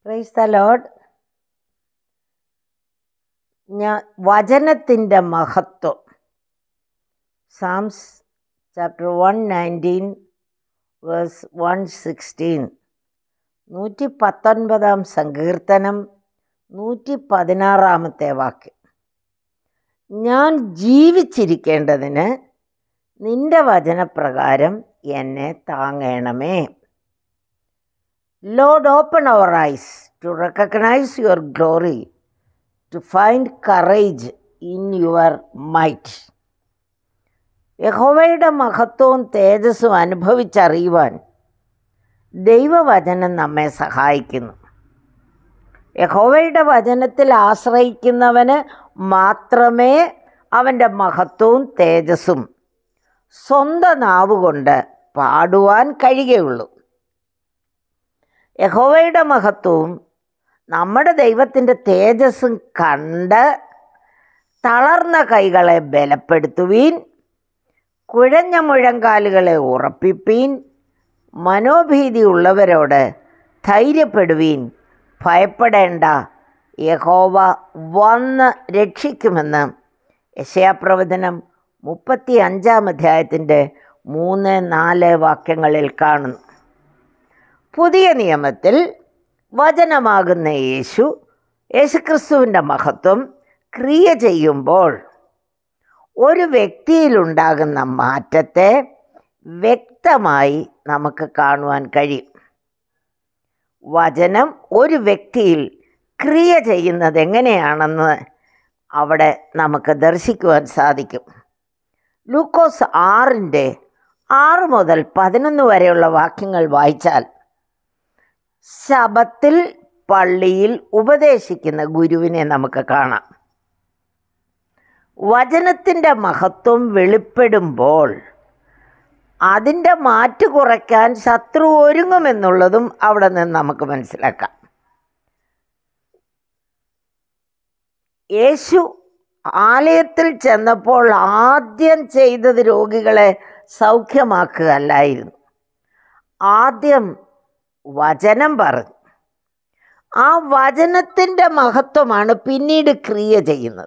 praise the load ഞാൻ വചനത്തിൻ്റെ മഹത്വം Psalms chapter one nineteen verse one sixteen നൂറ്റി പത്തൊൻപതാം സങ്കീർത്തനം നൂറ്റി പതിനാറാമത്തെ വാക്യം ഞാൻ ജീവിച്ചിരിക്കേണ്ടതിന് നിന്റെ വചനപ്രകാരം എന്നെ താങ്ങണമേ Lord open our eyes to recognise your glory to find courage in your might യഹോവയുടെ മഹത്വവും തേജസ്സും അനുഭവിച്ചറിയുവാൻ ദൈവവചനം നമ്മെ സഹായിക്കുന്നു യഹോവയുടെ വചനത്തിൽ ആശ്രയിക്കുന്നവന് മാത്രമേ അവൻ്റെ മഹത്വവും തേജസ്സും സ്വന്തം നാവുകൊണ്ട് പാടുവാൻ കഴിയുകയുള്ളൂ യഹോവയുടെ മഹത്വവും നമ്മുടെ ദൈവത്തിൻ്റെ തേജസ്സും കണ്ട് തളർന്ന കൈകളെ ബലപ്പെടുത്തുവീൻ കുഴഞ്ഞ മുഴങ്കാലുകളെ ഉറപ്പിപ്പീൻ മനോഭീതി ഉള്ളവരോട് ധൈര്യപ്പെടുവീൻ ഭയപ്പെടേണ്ട യഹോവ വന്ന് രക്ഷിക്കുമെന്ന് യശയാപ്രവചനം മുപ്പത്തി അഞ്ചാം അധ്യായത്തിൻ്റെ മൂന്ന് നാല് വാക്യങ്ങളിൽ കാണുന്നു പുതിയ നിയമത്തിൽ വചനമാകുന്ന യേശു യേശുക്രിസ്തുവിൻ്റെ മഹത്വം ക്രിയ ചെയ്യുമ്പോൾ ഒരു വ്യക്തിയിലുണ്ടാകുന്ന മാറ്റത്തെ വ്യക്തമായി നമുക്ക് കാണുവാൻ കഴിയും വചനം ഒരു വ്യക്തിയിൽ ക്രിയ ചെയ്യുന്നത് എങ്ങനെയാണെന്ന് അവിടെ നമുക്ക് ദർശിക്കുവാൻ സാധിക്കും ലൂക്കോസ് ആറിൻ്റെ ആറ് മുതൽ പതിനൊന്ന് വരെയുള്ള വാക്യങ്ങൾ വായിച്ചാൽ ശബത്തിൽ പള്ളിയിൽ ഉപദേശിക്കുന്ന ഗുരുവിനെ നമുക്ക് കാണാം വചനത്തിൻ്റെ മഹത്വം വെളിപ്പെടുമ്പോൾ അതിൻ്റെ മാറ്റ് കുറയ്ക്കാൻ ശത്രു ഒരുങ്ങുമെന്നുള്ളതും അവിടെ നിന്ന് നമുക്ക് മനസ്സിലാക്കാം യേശു ആലയത്തിൽ ചെന്നപ്പോൾ ആദ്യം ചെയ്തത് രോഗികളെ സൗഖ്യമാക്കുക അല്ലായിരുന്നു ആദ്യം വചനം പറഞ്ഞു ആ വചനത്തിൻ്റെ മഹത്വമാണ് പിന്നീട് ക്രിയ ചെയ്യുന്നത്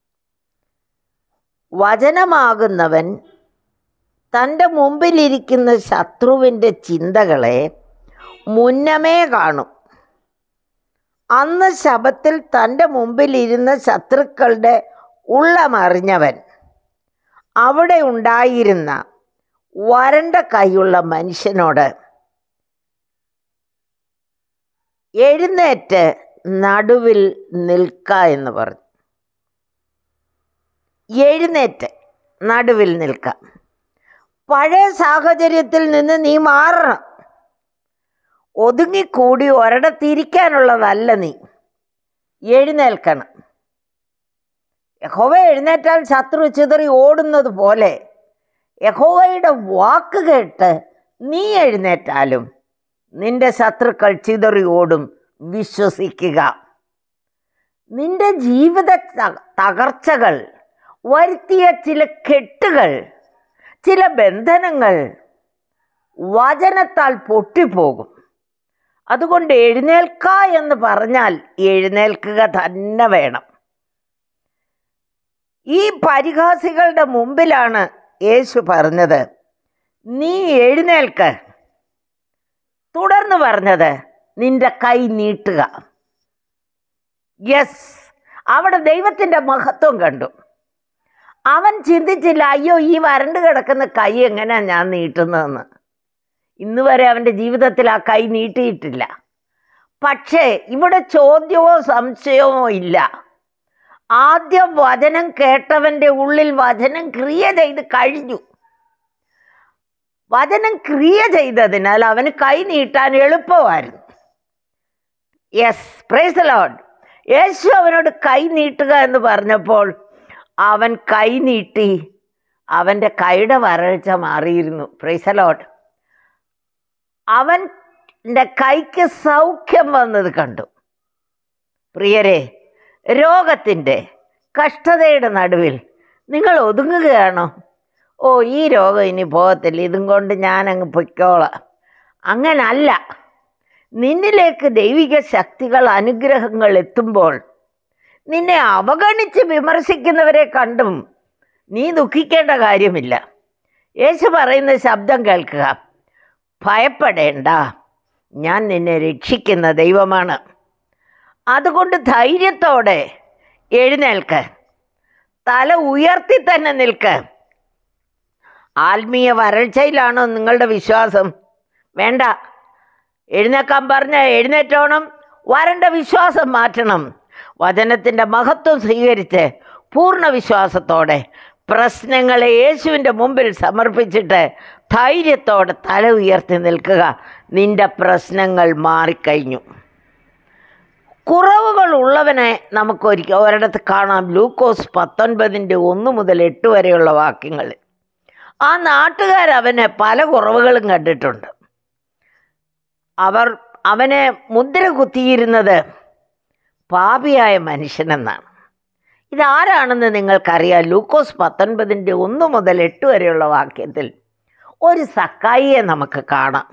വചനമാകുന്നവൻ തൻ്റെ മുമ്പിലിരിക്കുന്ന ശത്രുവിൻ്റെ ചിന്തകളെ മുന്നമേ കാണും അന്ന് ശബത്തിൽ തൻ്റെ മുമ്പിലിരുന്ന ശത്രുക്കളുടെ ഉള്ളമറിഞ്ഞവൻ അവിടെ ഉണ്ടായിരുന്ന വരണ്ട കൈയുള്ള മനുഷ്യനോട് എഴുന്നേറ്റ് നടുവിൽ നിൽക്ക എന്ന് പറഞ്ഞു എഴുന്നേറ്റ് നടുവിൽ നിൽക്കാം പഴയ സാഹചര്യത്തിൽ നിന്ന് നീ മാറണം ഒതുങ്ങിക്കൂടി ഒരിടത്തിരിക്കാനുള്ളതല്ല നീ എഴുന്നേൽക്കണം യഹോവ എഴുന്നേറ്റാൽ ശത്രു ചിതറി ഓടുന്നത് പോലെ യഹോവയുടെ വാക്ക് കേട്ട് നീ എഴുന്നേറ്റാലും നിന്റെ ശത്രുക്കൾ ചിതറി ഓടും വിശ്വസിക്കുക നിന്റെ ജീവിത തകർച്ചകൾ വരുത്തിയ ചില കെട്ടുകൾ ചില ബന്ധനങ്ങൾ വചനത്താൽ പൊട്ടിപ്പോകും അതുകൊണ്ട് എഴുന്നേൽക്ക എന്ന് പറഞ്ഞാൽ എഴുന്നേൽക്കുക തന്നെ വേണം ഈ പരിഹാസികളുടെ മുമ്പിലാണ് യേശു പറഞ്ഞത് നീ എഴുന്നേൽക്ക് തുടർന്ന് പറഞ്ഞത് നിന്റെ കൈ നീട്ടുക യെസ് അവിടെ ദൈവത്തിൻ്റെ മഹത്വം കണ്ടു അവൻ ചിന്തിച്ചില്ല അയ്യോ ഈ വരണ്ട് കിടക്കുന്ന കൈ എങ്ങനെയാ ഞാൻ നീട്ടുന്നതെന്ന് ഇന്ന് വരെ അവൻ്റെ ജീവിതത്തിൽ ആ കൈ നീട്ടിയിട്ടില്ല പക്ഷേ ഇവിടെ ചോദ്യമോ സംശയമോ ഇല്ല ആദ്യം വചനം കേട്ടവൻ്റെ ഉള്ളിൽ വചനം ക്രിയ ചെയ്ത് കഴിഞ്ഞു വചനം ക്രിയ ചെയ്തതിനാൽ അവന് കൈ നീട്ടാൻ എളുപ്പമായിരുന്നു യെസ് പ്രൈസ് ലോഡ് യേശു അവനോട് കൈ നീട്ടുക എന്ന് പറഞ്ഞപ്പോൾ അവൻ കൈ നീട്ടി അവൻ്റെ കൈയുടെ വരൾച്ച മാറിയിരുന്നു പ്രൈസ് ലോഡ് അവൻ്റെ കൈക്ക് സൗഖ്യം വന്നത് കണ്ടു പ്രിയരെ രോഗത്തിൻ്റെ കഷ്ടതയുടെ നടുവിൽ നിങ്ങൾ ഒതുങ്ങുകയാണോ ഓ ഈ രോഗം ഇനി പോകത്തില്ല ഇതും കൊണ്ട് ഞാൻ അങ്ങ് പൊയ്ക്കോളാം അങ്ങനല്ല നിന്നിലേക്ക് ദൈവിക ശക്തികൾ അനുഗ്രഹങ്ങൾ എത്തുമ്പോൾ നിന്നെ അവഗണിച്ച് വിമർശിക്കുന്നവരെ കണ്ടും നീ ദുഃഖിക്കേണ്ട കാര്യമില്ല യേശു പറയുന്ന ശബ്ദം കേൾക്കുക ഭയപ്പെടേണ്ട ഞാൻ നിന്നെ രക്ഷിക്കുന്ന ദൈവമാണ് അതുകൊണ്ട് ധൈര്യത്തോടെ എഴുന്നേൽക്ക് തല ഉയർത്തി തന്നെ നിൽക്ക് ആത്മീയ വരൾച്ചയിലാണോ നിങ്ങളുടെ വിശ്വാസം വേണ്ട എഴുന്നേക്കാൻ പറഞ്ഞ എഴുന്നേറ്റോണം വരണ്ട വിശ്വാസം മാറ്റണം വചനത്തിൻ്റെ മഹത്വം സ്വീകരിച്ച് പൂർണ്ണ വിശ്വാസത്തോടെ പ്രശ്നങ്ങളെ യേശുവിൻ്റെ മുമ്പിൽ സമർപ്പിച്ചിട്ട് ധൈര്യത്തോടെ തല ഉയർത്തി നിൽക്കുക നിന്റെ പ്രശ്നങ്ങൾ മാറിക്കഴിഞ്ഞു കുറവുകൾ ഉള്ളവനെ നമുക്ക് ഒരിക്കൽ ഒരിടത്ത് കാണാം ലൂക്കോസ് പത്തൊൻപതിൻ്റെ ഒന്ന് മുതൽ എട്ട് വരെയുള്ള വാക്യങ്ങൾ ആ നാട്ടുകാർ അവന് പല കുറവുകളും കണ്ടിട്ടുണ്ട് അവർ അവനെ മുദ്ര കുത്തിയിരുന്നത് പാപിയായ മനുഷ്യനെന്നാണ് ഇതാരാണെന്ന് നിങ്ങൾക്കറിയാം ലൂക്കോസ് പത്തൊൻപതിൻ്റെ ഒന്ന് മുതൽ എട്ട് വരെയുള്ള വാക്യത്തിൽ ഒരു സക്കായിയെ നമുക്ക് കാണാം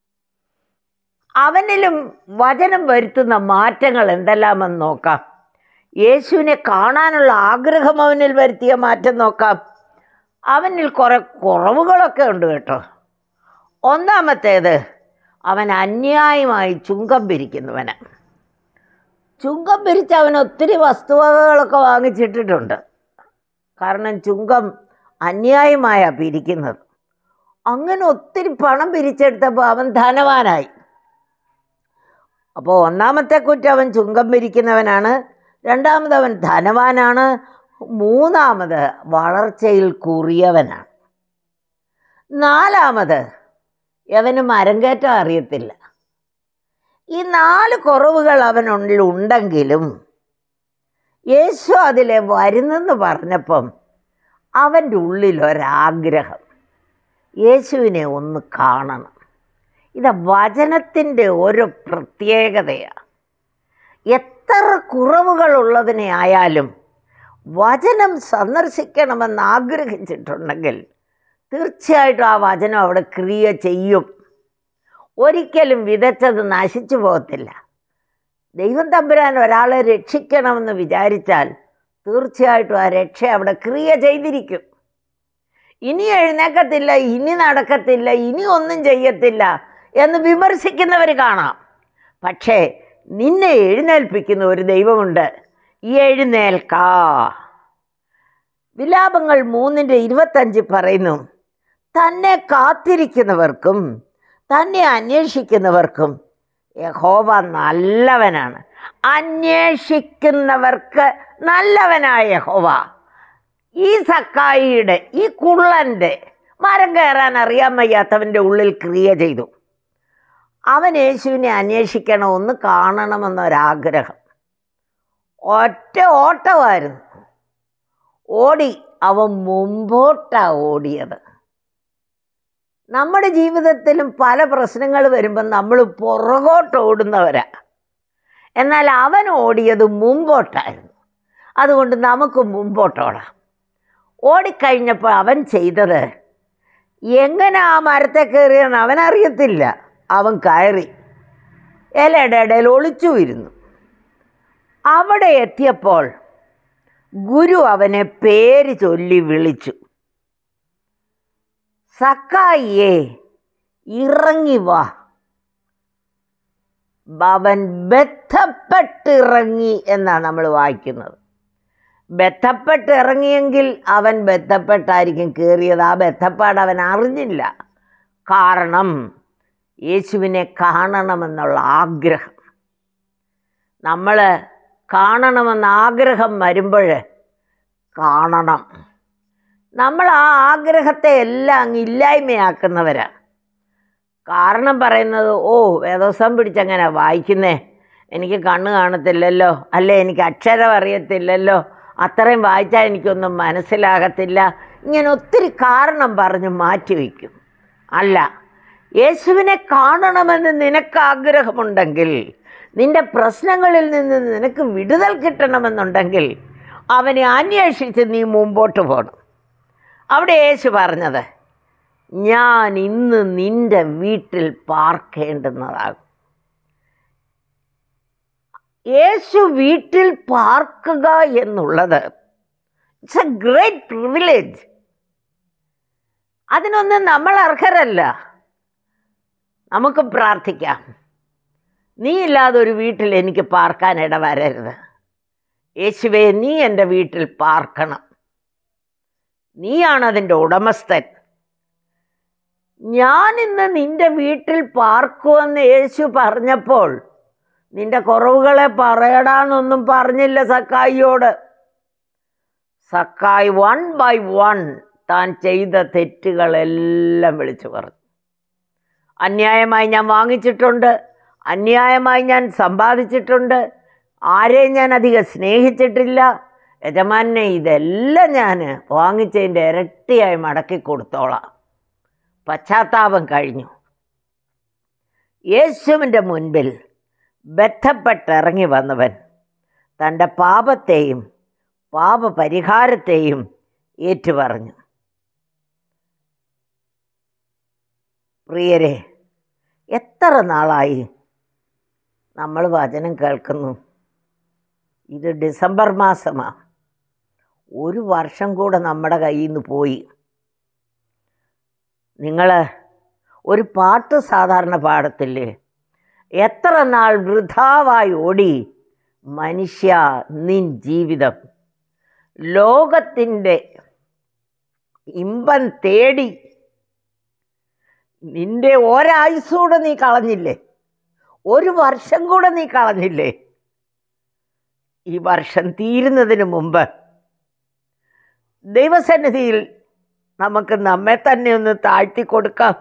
അവനിലും വചനം വരുത്തുന്ന മാറ്റങ്ങൾ എന്തെല്ലാമെന്ന് നോക്കാം യേശുവിനെ കാണാനുള്ള ആഗ്രഹം അവനിൽ വരുത്തിയ മാറ്റം നോക്കാം അവനിൽ കുറെ കുറവുകളൊക്കെ ഉണ്ട് കേട്ടോ ഒന്നാമത്തേത് അവൻ അന്യായമായി ചുങ്കം പിരിക്കുന്നവന് ചുങ്കം പിരിച്ച് അവൻ ഒത്തിരി വസ്തുവകകളൊക്കെ വാങ്ങിച്ചിട്ടിട്ടുണ്ട് കാരണം ചുങ്കം അന്യായമായ പിരിക്കുന്നത് അങ്ങനെ ഒത്തിരി പണം പിരിച്ചെടുത്തപ്പോൾ അവൻ ധനവാനായി അപ്പോൾ ഒന്നാമത്തെ കുറ്റം അവൻ ചുങ്കം പിരിക്കുന്നവനാണ് രണ്ടാമത് അവൻ ധനവാനാണ് മൂന്നാമത് വളർച്ചയിൽ കുറിയവനാണ് നാലാമത് അവന് മരങ്കേറ്റം അറിയത്തില്ല ഈ നാല് കുറവുകൾ അവനുള്ളിൽ ഉണ്ടെങ്കിലും യേശു അതിലെ വരുന്നെന്ന് പറഞ്ഞപ്പം അവൻ്റെ ഉള്ളിൽ ഒരാഗ്രഹം യേശുവിനെ ഒന്ന് കാണണം ഇത് വചനത്തിൻ്റെ ഒരു പ്രത്യേകതയാണ് എത്ര കുറവുകളുള്ളതിനെ ആയാലും വചനം സന്ദർശിക്കണമെന്ന് ആഗ്രഹിച്ചിട്ടുണ്ടെങ്കിൽ തീർച്ചയായിട്ടും ആ വചനം അവിടെ ക്രിയ ചെയ്യും ഒരിക്കലും വിതച്ചത് നശിച്ചു പോകത്തില്ല ദൈവം തമ്പുരാൻ ഒരാളെ രക്ഷിക്കണമെന്ന് വിചാരിച്ചാൽ തീർച്ചയായിട്ടും ആ രക്ഷ അവിടെ ക്രിയ ചെയ്തിരിക്കും ഇനി എഴുന്നേക്കത്തില്ല ഇനി നടക്കത്തില്ല ഇനി ഒന്നും ചെയ്യത്തില്ല എന്ന് വിമർശിക്കുന്നവർ കാണാം പക്ഷേ നിന്നെ എഴുന്നേൽപ്പിക്കുന്ന ഒരു ദൈവമുണ്ട് എഴുന്നേൽക്കാ വിലാപങ്ങൾ മൂന്നിൻ്റെ ഇരുപത്തഞ്ച് പറയുന്നു തന്നെ കാത്തിരിക്കുന്നവർക്കും തന്നെ അന്വേഷിക്കുന്നവർക്കും യഹോവ നല്ലവനാണ് അന്വേഷിക്കുന്നവർക്ക് നല്ലവനായ യഹോവ ഈ സക്കായിയുടെ ഈ കുള്ളൻ്റെ മരം കയറാൻ അറിയാൻ വയ്യാത്തവൻ്റെ ഉള്ളിൽ ക്രിയ ചെയ്തു അവൻ യേശുവിനെ അന്വേഷിക്കണം ഒന്ന് കാണണമെന്നൊരാഗ്രഹം ഒറ്റ ഓട്ടമായിരുന്നു ഓടി അവൻ മുമ്പോട്ടാ ഓടിയത് നമ്മുടെ ജീവിതത്തിലും പല പ്രശ്നങ്ങൾ വരുമ്പം നമ്മൾ പുറകോട്ട് ഓടുന്നവരാ എന്നാൽ അവൻ ഓടിയത് മുമ്പോട്ടായിരുന്നു അതുകൊണ്ട് നമുക്ക് മുമ്പോട്ടോടാം ഓടിക്കഴിഞ്ഞപ്പോൾ അവൻ ചെയ്തത് എങ്ങനെ ആ മരത്തെ കയറിയെന്ന് അവനറിയത്തില്ല അവൻ കയറി ഇലയുടെ ഇടയിൽ ഒളിച്ചു ഇരുന്നു അവിടെ എത്തിയപ്പോൾ ഗുരു അവനെ പേര് ചൊല്ലി വിളിച്ചു സക്കായിയെ ഇറങ്ങി വാ അവൻ ബന്ധപ്പെട്ടിറങ്ങി എന്നാണ് നമ്മൾ വായിക്കുന്നത് ബന്ധപ്പെട്ട് ഇറങ്ങിയെങ്കിൽ അവൻ ബന്ധപ്പെട്ടായിരിക്കും കയറിയത് ആ ബന്ധപ്പാട് അവൻ അറിഞ്ഞില്ല കാരണം യേശുവിനെ കാണണമെന്നുള്ള ആഗ്രഹം നമ്മൾ കാണണമെന്ന ആഗ്രഹം വരുമ്പോൾ കാണണം നമ്മൾ ആ ആഗ്രഹത്തെ എല്ലാം അങ്ങ് ഇല്ലായ്മയാക്കുന്നവരാ കാരണം പറയുന്നത് ഓ വേദോസം പിടിച്ചെങ്ങനെ വായിക്കുന്നേ എനിക്ക് കണ്ണ് കാണത്തില്ലല്ലോ അല്ലേ എനിക്ക് അക്ഷരം അറിയത്തില്ലല്ലോ അത്രയും വായിച്ചാൽ എനിക്കൊന്നും മനസ്സിലാകത്തില്ല ഇങ്ങനെ ഒത്തിരി കാരണം പറഞ്ഞ് മാറ്റിവെക്കും അല്ല യേശുവിനെ കാണണമെന്ന് നിനക്ക് ആഗ്രഹമുണ്ടെങ്കിൽ നിന്റെ പ്രശ്നങ്ങളിൽ നിന്ന് നിനക്ക് വിടുതൽ കിട്ടണമെന്നുണ്ടെങ്കിൽ അവനെ അന്വേഷിച്ച് നീ മുമ്പോട്ട് പോകണം അവിടെ യേശു പറഞ്ഞത് ഞാൻ ഇന്ന് നിന്റെ വീട്ടിൽ പാർക്കേണ്ടുന്നതാകും യേശു വീട്ടിൽ പാർക്കുക എന്നുള്ളത് ഇറ്റ്സ് എ ഗ്രേറ്റ് പ്രിവിലേജ് അതിനൊന്നും നമ്മൾ അർഹരല്ല നമുക്ക് പ്രാർത്ഥിക്കാം നീ ഇല്ലാതെ ഒരു വീട്ടിൽ എനിക്ക് പാർക്കാൻ ഇടവരരുത് യേശുവേ നീ എൻ്റെ വീട്ടിൽ പാർക്കണം നീയാണ് അതിൻ്റെ ഉടമസ്ഥൻ ഞാൻ ഇന്ന് നിന്റെ വീട്ടിൽ പാർക്കുമെന്ന് യേശു പറഞ്ഞപ്പോൾ നിന്റെ കുറവുകളെ പറയടാന്നൊന്നും പറഞ്ഞില്ല സക്കായിയോട് സക്കായി വൺ ബൈ വൺ താൻ ചെയ്ത തെറ്റുകളെല്ലാം വിളിച്ചു പറഞ്ഞു അന്യായമായി ഞാൻ വാങ്ങിച്ചിട്ടുണ്ട് അന്യായമായി ഞാൻ സമ്പാദിച്ചിട്ടുണ്ട് ആരെയും ഞാൻ അധികം സ്നേഹിച്ചിട്ടില്ല യജമാനെ ഇതെല്ലാം ഞാൻ വാങ്ങിച്ചതിൻ്റെ ഇരട്ടിയായി മടക്കി കൊടുത്തോളാം പശ്ചാത്താപം കഴിഞ്ഞു യേശുവിൻ്റെ മുൻപിൽ ബന്ധപ്പെട്ടിറങ്ങി വന്നവൻ തൻ്റെ പാപത്തെയും പാപപരിഹാരത്തെയും ഏറ്റുപറഞ്ഞു പ്രിയരെ എത്ര നാളായി നമ്മൾ വചനം കേൾക്കുന്നു ഇത് ഡിസംബർ മാസമാണ് ഒരു വർഷം കൂടെ നമ്മുടെ കയ്യിൽ നിന്ന് പോയി നിങ്ങൾ ഒരു പാട്ട് സാധാരണ പാടത്തില്ലേ എത്ര നാൾ വൃഥാവായി ഓടി മനുഷ്യ നിൻ ജീവിതം ലോകത്തിൻ്റെ ഇമ്പം തേടി നിന്റെ ഒരായുസൂടെ നീ കളഞ്ഞില്ലേ ഒരു വർഷം കൂടെ നീ കളഞ്ഞില്ലേ ഈ വർഷം തീരുന്നതിന് മുമ്പ് ദൈവസന്നിധിയിൽ നമുക്ക് നമ്മെ തന്നെ ഒന്ന് താഴ്ത്തി കൊടുക്കാം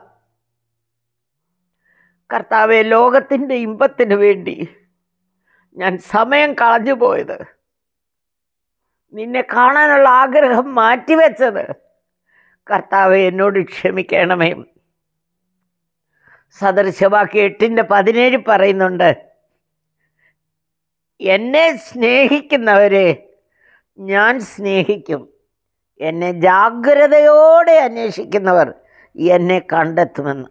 കർത്താവെ ലോകത്തിൻ്റെ ഇമ്പത്തിന് വേണ്ടി ഞാൻ സമയം കളഞ്ഞു പോയത് നിന്നെ കാണാനുള്ള ആഗ്രഹം മാറ്റിവെച്ചത് കർത്താവെ എന്നോട് ക്ഷമിക്കണമേ സദൃശവാക്യ എട്ടിൻ്റെ പതിനേഴ് പറയുന്നുണ്ട് എന്നെ സ്നേഹിക്കുന്നവരെ ഞാൻ സ്നേഹിക്കും എന്നെ ജാഗ്രതയോടെ അന്വേഷിക്കുന്നവർ എന്നെ കണ്ടെത്തുമെന്ന്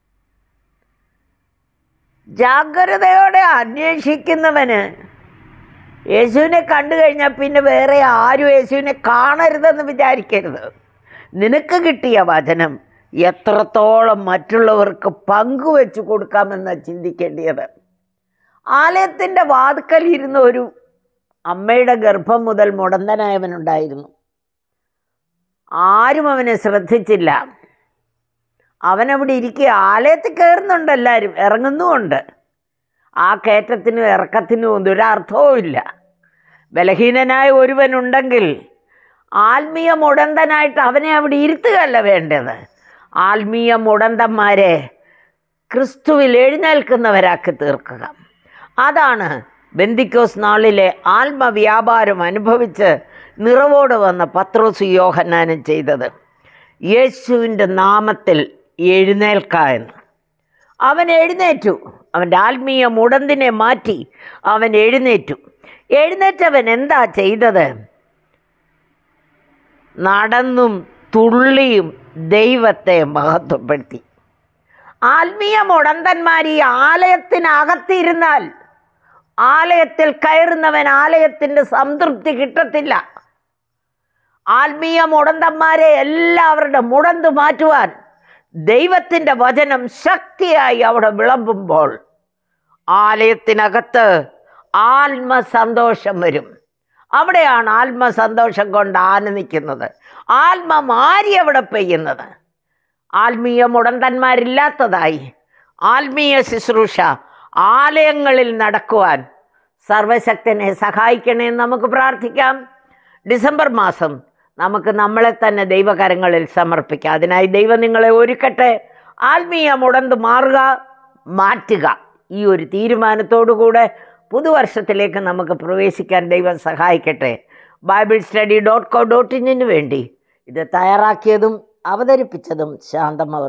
ജാഗ്രതയോടെ അന്വേഷിക്കുന്നവന് യേശുവിനെ കണ്ടു കഴിഞ്ഞാൽ പിന്നെ വേറെ ആരും യേശുവിനെ കാണരുതെന്ന് വിചാരിക്കരുത് നിനക്ക് കിട്ടിയ വചനം എത്രത്തോളം മറ്റുള്ളവർക്ക് പങ്കുവെച്ചു കൊടുക്കാമെന്ന് ചിന്തിക്കേണ്ടത് ആലയത്തിൻ്റെ വാതുക്കൽ ഇരുന്ന ഒരു അമ്മയുടെ ഗർഭം മുതൽ മുടന്തനായവനുണ്ടായിരുന്നു ആരും അവനെ ശ്രദ്ധിച്ചില്ല അവനവിടെ ഇരിക്കുക ആലയത്തിൽ കയറുന്നുണ്ട് എല്ലാവരും ഇറങ്ങുന്നുമുണ്ട് ആ കയറ്റത്തിനും ഇറക്കത്തിനും ഒന്നും ഒരർത്ഥവും ഇല്ല ബലഹീനനായ ഒരുവനുണ്ടെങ്കിൽ ആത്മീയ മുടന്തനായിട്ട് അവനെ അവിടെ ഇരുത്തുകയല്ല വേണ്ടത് ആത്മീയ മുടന്തന്മാരെ ക്രിസ്തുവിൽ എഴുന്നേൽക്കുന്നവരാക്കി തീർക്കുക അതാണ് ബന്ദിക്കോസ് നാളിലെ ആത്മവ്യാപാരം അനുഭവിച്ച് നിറവോടെ വന്ന പത്രോസ് യോഹന്നാനും ചെയ്തത് യേശുവിൻ്റെ നാമത്തിൽ എഴുന്നേൽക്ക എന്ന് അവൻ എഴുന്നേറ്റു അവൻ്റെ ആത്മീയ മുടന്തിനെ മാറ്റി അവൻ എഴുന്നേറ്റു എഴുന്നേറ്റവൻ എന്താ ചെയ്തത് നടന്നും തുള്ളിയും ദൈവത്തെ മഹത്വപ്പെടുത്തി ആത്മീയ മുടന്തന്മാർ ഈ ആലയത്തിനകത്തിരുന്നാൽ ആലയത്തിൽ കയറുന്നവൻ ആലയത്തിൻ്റെ സംതൃപ്തി കിട്ടത്തില്ല ആത്മീയ മുടന്തന്മാരെ എല്ലാവരുടെ മുടന്ത് മാറ്റുവാൻ ദൈവത്തിൻ്റെ വചനം ശക്തിയായി അവിടെ വിളമ്പുമ്പോൾ ആലയത്തിനകത്ത് ആത്മസന്തോഷം വരും അവിടെയാണ് ആത്മസന്തോഷം കൊണ്ട് ആനന്ദിക്കുന്നത് ആത്മമാരി അവിടെ പെയ്യുന്നത് ആത്മീയ മുടന്തന്മാരില്ലാത്തതായി ആത്മീയ ശുശ്രൂഷ ആലയങ്ങളിൽ നടക്കുവാൻ സർവശക്തനെ സഹായിക്കണേ എന്ന് നമുക്ക് പ്രാർത്ഥിക്കാം ഡിസംബർ മാസം നമുക്ക് നമ്മളെ തന്നെ ദൈവകരങ്ങളിൽ സമർപ്പിക്കാം അതിനായി ദൈവം നിങ്ങളെ ഒരുക്കട്ടെ ആത്മീയ മുടന്ത് മാറുക മാറ്റുക ഈ ഒരു തീരുമാനത്തോടുകൂടെ പുതുവർഷത്തിലേക്ക് നമുക്ക് പ്രവേശിക്കാൻ ദൈവം സഹായിക്കട്ടെ Bible study dot co dot ഇന്നിന് വേണ്ടി ഇത് തയ്യാറാക്കിയതും അവതരിപ്പിച്ചതും ശാന്തമവർ